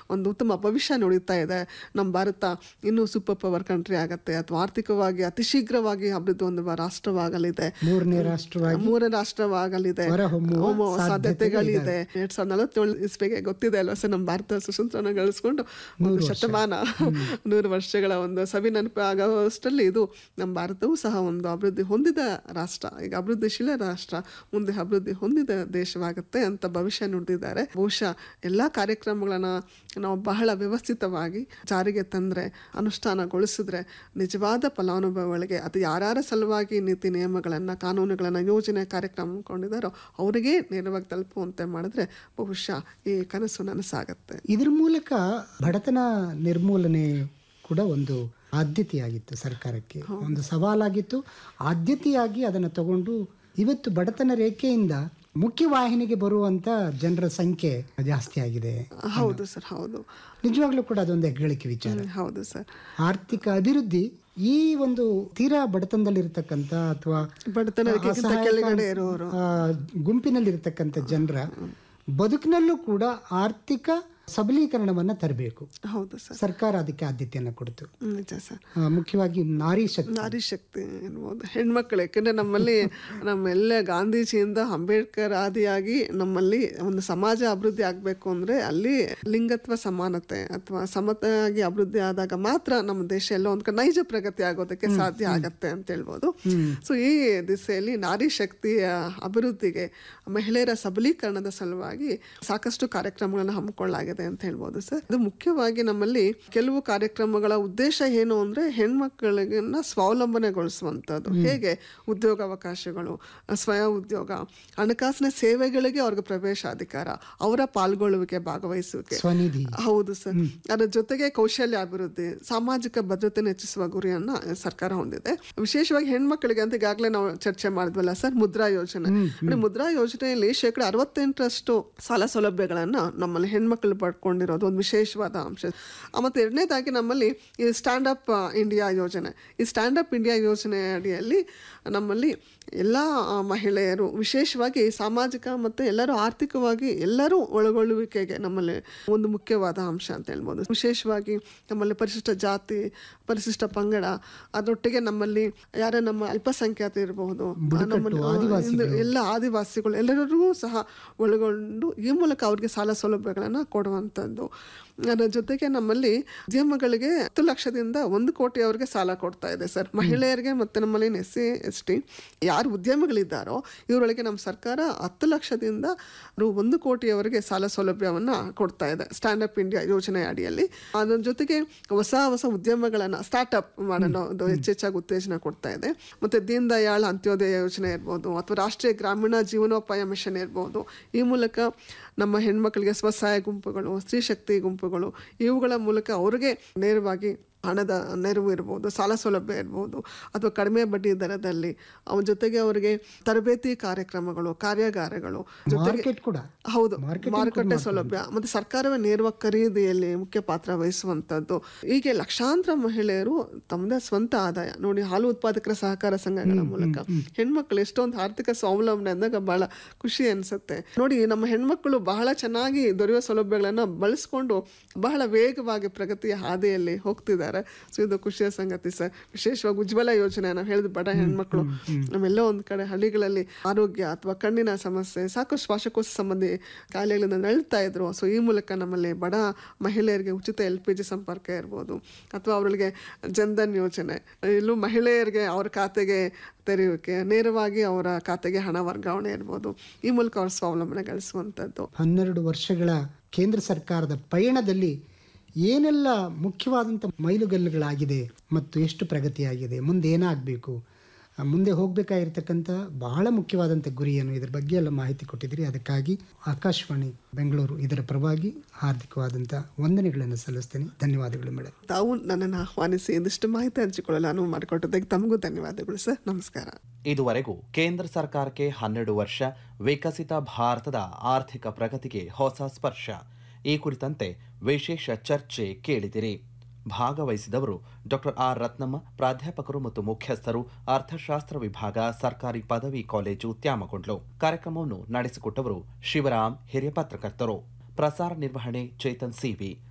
ಒಂದು ಉತ್ತಮ ಭವಿಷ್ಯ ನುಡಿತಾ ಇದೆ ನಮ್ಮ ಭಾರತ ಇನ್ನೂ ಸೂಪರ್ ಪವರ್ ಕಂಟ್ರಿ ಆಗತ್ತೆ ಅಥವಾ ಆರ್ಥಿಕವಾಗಿ ಅತಿ ಶೀಘ್ರವಾಗಿ ಅಭಿವೃದ್ಧಿ ಹೊಂದುವ ರಾಷ್ಟ್ರವಾಗಲಿದೆ ಮೂರನೇ ರಾಷ್ಟ್ರವಾಗಿ ಮೂರ ರಾಷ್ಟ್ರವಾಗಲಿದೆ ಹೊರಹೊಮ್ಮುವ ಹೊಮ್ಮುವ ಸಾಧ್ಯತೆಗಳಿದೆ. ಸಾಧ್ಯತೆಗಳಿದೆ ಎರಡ್ ಸಾವಿರದ ನಲವತ್ತೇಳು ಇಸ್ವಿಗೆ ಗೊತ್ತಿದೆ ಅಲ್ವಾ ಸರ್ ನಮ್ಮ ಭಾರತ ಸುಸಂತ್ರನ ಗಳಿಸ್ಕೊಂಡು ಒಂದು ಶತಮಾನ ನೂರು ವರ್ಷಗಳ ಒಂದು ಸವಿ ನೆನಪು ಆಗೋಷ್ಟರಲ್ಲಿ ಇದು ನಮ್ಮ ಭಾರತವೂ ಸಹ ಒಂದು ಅಭಿವೃದ್ಧಿ ಹೊಂದಿದ ರಾಷ್ಟ್ರ ಈಗ ಅಭಿವೃದ್ಧಿಶೀಲ ರಾಷ್ಟ್ರ ಮುಂದೆ ಅಭಿವೃದ್ಧಿ ಹೊಂದಿದ ದೇಶವಾಗುತ್ತೆ ಅಂತ ಭವಿಷ್ಯ ನುಡಿದಿದ್ದಾರೆ ಬಹುಶಃ ಎಲ್ಲಾ ಕಾರ್ಯಕ್ರಮಗಳನ್ನ ನಾವು ಬಹಳ ವ್ಯವಸ್ಥಿತವಾಗಿ ಜಾರಿಗೆ ತಂದ್ರೆ ಅನುಷ್ಠಾನಗೊಳಿಸಿದ್ರೆ ನಿಜವಾದ ಫಲಾನುಭವಿಗಳಿಗೆ ಅದು ಯಾರ್ಯಾರ ಸಲುವಾಗಿ ನೀತಿ ನಿಯಮಗಳನ್ನ ಕಾನೂನುಗಳನ್ನ ಯೋಜನೆ ಕಾರ್ಯಕ್ರಮ ಕೊಂಡಿದ್ದಾರೋ ಅವರಿಗೆ ನೇರವಾಗಿ ತಲುಪುವಂತೆ ಮಾಡಿದ್ರೆ ಬಹುಶಃ ಈ ಕನಸು ನನಸಾಗತ್ತೆ ಇದ್ರ ಮೂಲಕ ಬಡತನ ನಿರ್ಮೂಲನೆ ಕೂಡ ಒಂದು ಆದ್ಯತೆಯಾಗಿತ್ತು ಸರ್ಕಾರಕ್ಕೆ ಒಂದು ಸವಾಲಾಗಿತ್ತು ಆದ್ಯತೆಯಾಗಿ ಅದನ್ನು ತಗೊಂಡು ಇವತ್ತು ಬಡತನ ರೇಖೆಯಿಂದ ಮುಖ್ಯವಾಹಿನಿಗೆ ಬರುವಂತ ಜನರ ಸಂಖ್ಯೆ ಜಾಸ್ತಿ ಆಗಿದೆ ಹೌದು ಸರ್ ಹೌದು ನಿಜವಾಗ್ಲೂ ಕೂಡ ಅದೊಂದು ಹೆಗ್ಗಳಿಕೆ ವಿಚಾರ ಹ್ಮ್, ಹೌದು ಸರ್ ಆರ್ಥಿಕ ಅಭಿವೃದ್ಧಿ ಈ ಒಂದು ತೀರಾ ಬಡತನದಲ್ಲಿರ್ತಕ್ಕಂಥ ಅಥವಾ ಬಡತನಕ್ಕಿಂತ ಅಸಹಾಯಕ, ಕೆಳಗಡೆ ಇರುವವರು ಆ, ಗುಂಪಿನಲ್ಲಿರ್ತಕ್ಕಂಥ ಜನರ ಬದುಕಿನಲ್ಲೂ ಕೂಡ ಆರ್ಥಿಕ ಸಬಲೀಕರಣವನ್ನ ತರಬೇಕು ಹೌದು ಸರ್ ಸರ್ಕಾರ ಅದಕ್ಕೆ ಆದ್ಯತೆಯನ್ನು ಕೊಡ್ತು ನಿಜ ಸರ್ ಆ, ಮುಖ್ಯವಾಗಿ ನಾರಿ ಶಕ್ತಿ ನಾರಿ ಶಕ್ತಿ ಎನ್ಬೋದು ಹೆಣ್ಮಕ್ಳು ಯಾಕಂದ್ರೆ ನಮ್ಮಲ್ಲಿ ನಮ್ಮೆಲ್ಲ ಗಾಂಧೀಜಿಯಿಂದ ಅಂಬೇಡ್ಕರ್ ಆದಿಯಾಗಿ ನಮ್ಮಲ್ಲಿ ಒಂದು ಸಮಾಜ ಅಭಿವೃದ್ಧಿ ಆಗಬೇಕು ಅಂದ್ರೆ ಅಲ್ಲಿ ಲಿಂಗತ್ವ ಸಮಾನತೆ ಅಥವಾ ಸಮತೆಯಾಗಿ ಅಭಿವೃದ್ಧಿ ಆದಾಗ ಮಾತ್ರ ನಮ್ಮ ದೇಶ ಎಲ್ಲ ಒಂದ್ ಕಡೆ ನೈಜ ಪ್ರಗತಿ ಆಗೋದಕ್ಕೆ ಸಾಧ್ಯ ಆಗತ್ತೆ ಅಂತ ಹೇಳ್ಬೋದು ಸೊ ಈ ದಿಸೆಯಲ್ಲಿ ನಾರಿ ಶಕ್ತಿಯ ಅಭಿವೃದ್ಧಿಗೆ ಮಹಿಳೆಯರ ಸಬಲೀಕರಣದ ಸಲುವಾಗಿ ಸಾಕಷ್ಟು ಕಾರ್ಯಕ್ರಮಗಳನ್ನು ಹಮ್ಮಿಕೊಳ್ಳಲಾಗಿದೆ ಅಂತ ಹೇಳ್ಬೋದು ಸರ್ ಇದು ಮುಖ್ಯವಾಗಿ ನಮ್ಮಲ್ಲಿ ಕೆಲವು ಕಾರ್ಯಕ್ರಮಗಳ ಉದ್ದೇಶ ಏನು ಅಂದ್ರೆ ಹೆಣ್ಮಕ್ಳಿಗನ್ನ ಸ್ವಾವಲಂಬನೆಗೊಳಿಸುವಂಥದ್ದು ಹೇಗೆ ಉದ್ಯೋಗಾವಕಾಶಗಳು ಸ್ವಯಂ ಉದ್ಯೋಗ ಹಣಕಾಸಿನ ಸೇವೆಗಳಿಗೆ ಅವ್ರಿಗೆ ಪ್ರವೇಶಾಧಿಕಾರ ಅವರ ಪಾಲ್ಗೊಳ್ಳುವಿಕೆ ಭಾಗವಹಿಸುವಿಕೆ ಸ್ವನಿಧಿ ಹೌದು ಸರ್ ಅದರ ಜೊತೆಗೆ ಕೌಶಲ್ಯ ಅಭಿವೃದ್ಧಿ ಸಾಮಾಜಿಕ ಭದ್ರತೆ ಹೆಚ್ಚಿಸುವ ಗುರಿಯನ್ನ ಸರ್ಕಾರ ಹೊಂದಿದೆ ವಿಶೇಷವಾಗಿ ಹೆಣ್ಮಕ್ಳಿಗೆ ಅಂತ ಈಗಾಗಲೇ ನಾವು ಚರ್ಚೆ ಮಾಡಿದ್ವಲ್ಲ ಸರ್ ಮುದ್ರಾ ಯೋಜನೆ ನೋಡಿ, ಮುದ್ರಾ ಯೋಜನೆಯಲ್ಲಿ ಶೇಕಡ ಅರವತ್ತೆಂಟರಷ್ಟು ಸಾಲ ಸೌಲಭ್ಯಗಳನ್ನ ನಮ್ಮಲ್ಲಿ ಹೆಣ್ಮಕ್ಳು ಪಡ್ಕೊಂಡಿರೋದು ಒಂದು ವಿಶೇಷವಾದ ಅಂಶ ಆ, ಮತ್ತೆ ಎರಡನೇದಾಗಿ ನಮ್ಮಲ್ಲಿ ಈ ಸ್ಟ್ಯಾಂಡ್ ಅಪ್ ಇಂಡಿಯಾ ಯೋಜನೆ ಈ ಸ್ಟ್ಯಾಂಡ್ ಅಪ್ ಇಂಡಿಯಾ ಯೋಜನೆ ಅಡಿಯಲ್ಲಿ ನಮ್ಮಲ್ಲಿ ಎಲ್ಲ ಆ, ಮಹಿಳೆಯರು ವಿಶೇಷವಾಗಿ ಸಾಮಾಜಿಕ ಮತ್ತು ಎಲ್ಲರೂ ಆರ್ಥಿಕವಾಗಿ ಎಲ್ಲರೂ ಒಳಗೊಳ್ಳುವಿಕೆಗೆ ನಮ್ಮಲ್ಲಿ ಒಂದು ಮುಖ್ಯವಾದ ಅಂಶ ಅಂತ ಹೇಳ್ಬೋದು ವಿಶೇಷವಾಗಿ ನಮ್ಮಲ್ಲಿ ಪರಿಶಿಷ್ಟ ಜಾತಿ ಪರಿಶಿಷ್ಟ ಪಂಗಡ ಅದರೊಟ್ಟಿಗೆ ನಮ್ಮಲ್ಲಿ ಯಾರೇ ನಮ್ಮ ಅಲ್ಪಸಂಖ್ಯಾತ ಇರಬಹುದು ನಮ್ಮಲ್ಲಿ ಇಂದು ಎಲ್ಲ ಆದಿವಾಸಿಗಳು ಎಲ್ಲರಿಗೂ ಸಹ ಒಳಗೊಂಡು ಈ ಮೂಲಕ ಅವ್ರಿಗೆ ಸಾಲ ಸೌಲಭ್ಯಗಳನ್ನು ಕೊಡುವಂಥದ್ದು ಅದರ ಜೊತೆಗೆ ನಮ್ಮಲ್ಲಿ ಉದ್ಯಮಗಳಿಗೆ ಹತ್ತು ಲಕ್ಷದಿಂದ ಒಂದು ಕೋಟಿಯವರೆಗೆ ಸಾಲ ಕೊಡ್ತಾ ಇದೆ ಸರ್ ಮಹಿಳೆಯರಿಗೆ ಮತ್ತು ನಮ್ಮಲ್ಲಿ ಎಸ್ ಸಿ ಎಸ್ ಟಿ ಯಾರು ಉದ್ಯಮಿಗಳಿದ್ದಾರೋ ಇವರೊಳಗೆ ನಮ್ಮ ಸರ್ಕಾರ ಹತ್ತು ಲಕ್ಷದಿಂದ ರು ಒಂದು ಕೋಟಿಯವರೆಗೆ ಸಾಲ ಸೌಲಭ್ಯವನ್ನು ಕೊಡ್ತಾ ಇದೆ ಸ್ಟ್ಯಾಂಡ್ ಅಪ್ ಇಂಡಿಯಾ ಯೋಜನೆ ಅಡಿಯಲ್ಲಿ ಅದರ ಜೊತೆಗೆ ಹೊಸ ಹೊಸ ಉದ್ಯಮಗಳನ್ನು ಸ್ಟಾರ್ಟ್ಅಪ್ ಮಾಡಲು ಅದು ಹೆಚ್ಚೆಚ್ಚಾಗಿ ಉತ್ತೇಜನ ಕೊಡ್ತಾ ಇದೆ ಮತ್ತು ದೀನ್ ದಯಾಳ್ ಅಂತ್ಯೋದಯ ಯೋಜನೆ ಇರ್ಬೋದು ಅಥವಾ ರಾಷ್ಟ್ರೀಯ ಗ್ರಾಮೀಣ ಜೀವನೋಪಾಯ ಮಿಷನ್ ಇರ್ಬೋದು ಈ ಮೂಲಕ ನಮ್ಮ ಹೆಣ್ಮಕ್ಳಿಗೆ ಸ್ವಸಹಾಯ ಗುಂಪುಗಳು ಸ್ತ್ರೀ ಶಕ್ತಿ ಗುಂಪುಗಳು ಇವುಗಳ ಮೂಲಕ ಅವ್ರಿಗೆ ನೇರವಾಗಿ ಹಣದ ನೆರವು ಇರ್ಬೋದು ಸಾಲ ಸೌಲಭ್ಯ ಇರ್ಬೋದು ಅಥವಾ ಕಡಿಮೆ ಬಡ್ಡಿ ದರದಲ್ಲಿ ಅವನ ಜೊತೆಗೆ ಅವರಿಗೆ ತರಬೇತಿ ಕಾರ್ಯಕ್ರಮಗಳು ಕಾರ್ಯಾಗಾರಗಳು ಜೊತೆಗೆ ಮಾರ್ಕೆಟ್ ಕೂಡ ಹೌದು ಮಾರುಕಟ್ಟೆ ಸೌಲಭ್ಯ ಮತ್ತೆ ಸರ್ಕಾರವೇ ನೇರವಾಗಿ ಖರೀದಿಯಲ್ಲಿ ಮುಖ್ಯ ಪಾತ್ರ ವಹಿಸುವಂತದ್ದು ಹೀಗೆ ಲಕ್ಷಾಂತರ ಮಹಿಳೆಯರು ತಮ್ಮದೇ ಸ್ವಂತ ಆದಾಯ ನೋಡಿ ಹಾಲು ಉತ್ಪಾದಕರ ಸಹಕಾರ ಸಂಘಗಳ ಮೂಲಕ ಹೆಣ್ಮಕ್ಳು ಎಷ್ಟೊಂದು ಆರ್ಥಿಕ ಸ್ವಾವಲಂಬನೆ ಅಂದಾಗ ಬಹಳ ಖುಷಿ ಅನ್ಸುತ್ತೆ ನೋಡಿ ನಮ್ಮ ಹೆಣ್ಮಕ್ಳು ಬಹಳ ಚೆನ್ನಾಗಿ ದೊರೆಯುವ ಸೌಲಭ್ಯಗಳನ್ನ ಬಳಸ್ಕೊಂಡು ಬಹಳ ವೇಗವಾಗಿ ಪ್ರಗತಿಯ ಹಾದಿಯಲ್ಲಿ ಹೋಗ್ತಿದ್ದಾರೆ ಸೊ ಇದು ಖುಷಿಯ ಸಂಗತಿ ಸರ್ ವಿಶೇಷವಾಗಿ ಉಜ್ವಲ ಯೋಜನೆ ನಾವು ಹೇಳಿದ ಬಡ ಹೆಣ್ಮಕ್ಳು ನಮ್ಮೆಲ್ಲೋ ಒಂದ್ ಕಡೆ ಹಳ್ಳಿಗಳಲ್ಲಿ ಆರೋಗ್ಯ ಅಥವಾ ಕಣ್ಣಿನ ಸಮಸ್ಯೆ ಸಾಕಷ್ಟು ಶ್ವಾಸಕೋಶ ಸಂಬಂಧಿ ಕಾಯಿಲೆಗಳಿಂದ ನಳ್ತಾ ಇದ್ರು ಸೊ ಈ ಮೂಲಕ ನಮ್ಮಲ್ಲಿ ಬಡ ಮಹಿಳೆಯರಿಗೆ ಉಚಿತ ಎಲ್ ಪಿ ಜಿ ಸಂಪರ್ಕ ಇರ್ಬೋದು ಅಥವಾ ಅವರಿಗೆ ಜನ್ಧನ್ ಯೋಜನೆ ಇಲ್ಲೂ ಮಹಿಳೆಯರಿಗೆ ಅವ್ರ ಖಾತೆಗೆ ತೆರೆಯೋಕೆ ನೇರವಾಗಿ ಅವರ ಖಾತೆಗೆ ಹಣ ವರ್ಗಾವಣೆ ಇರ್ಬೋದು ಈ ಮೂಲಕ ಅವ್ರ ಸ್ವಾವಲಂಬನೆ ಗಳಿಸುವಂಥದ್ದು ಹನ್ನೆರಡು ವರ್ಷಗಳ ಕೇಂದ್ರ ಸರ್ಕಾರದ ಪಯಣದಲ್ಲಿ ಏನೆಲ್ಲ ಮುಖ್ಯವಾದಂಥ ಮೈಲುಗಲ್ಲುಗಳಾಗಿದೆ ಮತ್ತು ಎಷ್ಟು ಪ್ರಗತಿಯಾಗಿದೆ ಮುಂದೆ ಏನಾಗಬೇಕು ಮುಂದೆ ಹೋಗಬೇಕಾಗಿರ್ತಕ್ಕಂಥ ಬಹಳ ಮುಖ್ಯವಾದಂಥ ಗುರಿಯನ್ನು ಇದರ ಬಗ್ಗೆ ಎಲ್ಲ ಮಾಹಿತಿ ಕೊಟ್ಟಿದ್ದೀರಿ ಅದಕ್ಕಾಗಿ ಆಕಾಶವಾಣಿ ಬೆಂಗಳೂರು ಇದರ ಪರವಾಗಿ ಹಾರ್ದಿಕವಾದಂಥ ವಂದನೆಗಳನ್ನು ಸಲ್ಲಿಸ್ತೇನೆ ಧನ್ಯವಾದಗಳು ಮೇಡಮ್ ತಾವು ನನ್ನನ್ನು ಆಹ್ವಾನಿಸಿ ಇದಿಷ್ಟು ಮಾಹಿತಿ ಹಂಚಿಕೊಳ್ಳಲು ಅನುವು ಮಾಡಿಕೊಟ್ಟದಕ್ಕೆ ತಮಗೂ ಧನ್ಯವಾದಗಳು ಸರ್ ನಮಸ್ಕಾರ ಇದುವರೆಗೂ ಕೇಂದ್ರ ಸರ್ಕಾರಕ್ಕೆ ಹನ್ನೆರಡು ವರ್ಷ ವಿಕಸಿತ ಭಾರತದ ಆರ್ಥಿಕ ಪ್ರಗತಿಗೆ ಹೊಸ ಸ್ಪರ್ಶ ಈ ಕುರಿತಂತೆ ವಿಶೇಷ ಚರ್ಚೆ ಕೇಳಿದಿರಿ ಭಾಗವಹಿಸಿದವರು ಡಾಕ್ಟರ್ ಆರ್ ರತ್ನಮ್ಮ ಪ್ರಾಧ್ಯಾಪಕರು ಮತ್ತು ಮುಖ್ಯಸ್ಥರು ಅರ್ಥಶಾಸ್ತ್ರ ವಿಭಾಗ ಸರ್ಕಾರಿ ಪದವಿ ಕಾಲೇಜು ತ್ಯಾಮಗೊಂಡ್ಲು ಕಾರ್ಯಕ್ರಮವನ್ನು ನಡೆಸಿಕೊಟ್ಟವರು ಶಿವರಾಮ್ ಹಿರಿಯ ಪತ್ರಕರ್ತರು ಪ್ರಸಾರ ನಿರ್ವಹಣೆ ಚೇತನ್ ಸಿವಿ